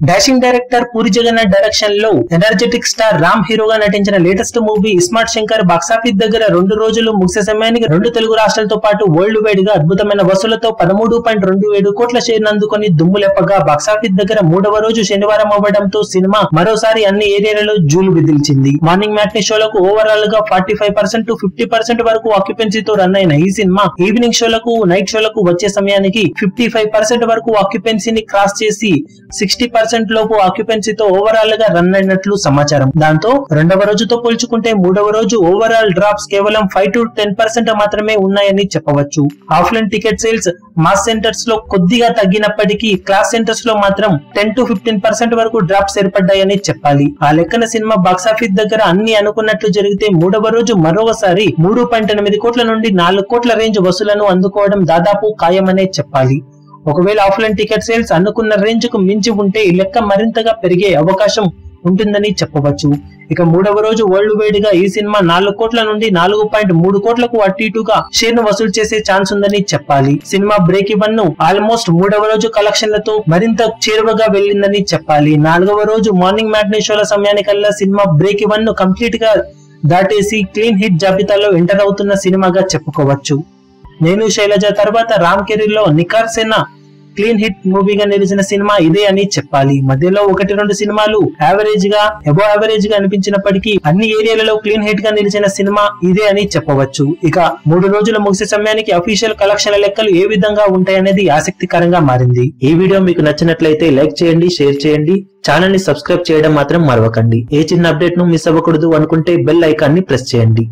dashing director Puri Jagannath direction లో energetic star Ram హీరోగా నటించిన latest movie iSmart Shankar box office దగ్గర రెండు రోజులు ముగిసే సమయానికి రెండు తెలుగు రాష్ట్రాలతో పాటు వరల్డ్ వైడ్ గా అద్భుతమైన వసూలతో పదమూడు పాయింట్ రెండు ఏడు కోట్ల షేర్ అందుకొని దుమ్ములెప్పగా బాక్సాఫీస్ దగ్గర మూడవ రోజు శనివారం అవ్వడంతో సినిమా మరోసారి అన్ని ఏరియాలలో జూలు విదిల్చింది మార్నింగ్ మ్యాట్నీ షోలకు ఓవరాల్ గా forty five percent to fifty percent వరకు ఆక్యుపెన్సీతో రన్ అయిన ఈ సినిమా ఈవినింగ్ షోలకు నైట్ షోలకు వచ్చే సమయానికి ఫిఫ్టీ ఫైవ్ పర్సెంట్ వరకు ఆక్యుపెన్సీని క్రాస్ చేసి సిక్స్టీ పర్సెంట్ లోపు ఆక్యుపెన్సీతో ఓవరాల్ గా రన్ అయినట్లు సమాచారం దాంతో రెండవ రోజుతో పోల్చుకుంటే మూడవ రోజు ఓవరాల్ డ్రాప్స్ కేవలం ఫైవ్ టు టెన్ పర్సెంట్ మాత్రమే ఉన్నాయని చెప్పవచ్చు offline ticket sales mass centres లో కొద్దిగా తగ్గినప్పటికీ క్లాస్ సెంటర్స్ లో మాత్రం టెన్ టు ఫిఫ్టీన్ పర్సెంట్ వరకు డ్రాప్స్ ఏర్పడ్డాయని చెప్పాలి ఆ లెక్కన సినిమా బాక్సాఫీస్ దగ్గర అన్ని అనుకున్నట్లు జరిగితే మూడవ రోజు మరోసారి మూడు పాయింట్ ఎనిమిది కోట్ల నుండి నాలుగు కోట్ల రేంజ్ వసూలను అందుకోవడం దాదాపు ఖాయమనే చెప్పాలి ఒకవేళ ఆఫ్లైన్ టికెట్ సేల్స్ అనుకున్న రేంజ్ కు మించి ఉంటే ఈ లెక్క మరింతగా పెరిగే అవకాశం ఉంటుందని చెప్పవచ్చు ఇక మూడవ రోజు వరల్డ్ వైడ్ గా ఈ సినిమా నాలుగు కోట్ల నుండి నాలుగు పాయింట్ మూడు కోట్లకు అటు ఇటుగా షేర్ ను వసూలు చేసే ఛాన్స్ ఉందని చెప్పాలి సినిమా బ్రేక్ ఇవన్ ను ఆల్మోస్ట్ మూడవ రోజు కలెక్షన్లతో మరింత చేరువగా వెళ్ళిందని చెప్పాలి నాలుగవ రోజు మార్నింగ్ మ్యాట్నీ షోల సమయానికల్లా సినిమా బ్రేక్ ఇవన్ ను కంప్లీట్ గా దాటేసి క్లీన్ హిట్ జాబితాలో ఎంటర్ అవుతున్న సినిమాగా చెప్పుకోవచ్చు నేను శైలజ తర్వాత రామ్ కెరీర్ లో నికార్సెన్న క్లీన్ హిట్ మూవీగా నిలిచిన సినిమా ఇదే అని చెప్పాలి మధ్యలో ఒకటి రెండు సినిమాలు యావరేజ్ గా అబో యావరేజ్ గా అనిపించినప్పటికీ అన్ని ఏరియాలలో క్లీన్ హిట్ గా నిలిచిన సినిమా ఇదే అని చెప్పవచ్చు ఇక మూడు రోజుల ముగిసే సమయానికి అఫీషియల్ కలెక్షన్ల లెక్కలు ఏ విధంగా ఉంటాయనేది ఆసక్తికరంగా మారింది ఈ వీడియో మీకు నచ్చినట్లయితే లైక్ చేయండి షేర్ చేయండి ఛానల్ ని సబ్స్క్రైబ్ చేయడం మాత్రం మరవకండి ఏ చిన్న అప్డేట్ ను మిస్ అవ్వకూడదు అనుకుంటే బెల్ ఐకాన్ ని ప్రెస్ చేయండి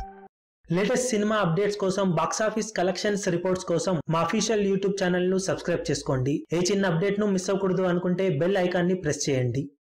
లేటెస్ట్ సినిమా అప్డేట్స్ కోసం బాక్సాఫీస్ కలెక్షన్స్ రిపోర్ట్స్ కోసం మా అఫీషియల్ యూట్యూబ్ ఛానల్ ను సబ్స్క్రైబ్ చేసుకోండి ఏ చిన్న అప్డేట్ ను మిస్ అవ్వకూడదు అనుకుంటే బెల్ ఐకాన్ ని ప్రెస్ చేయండి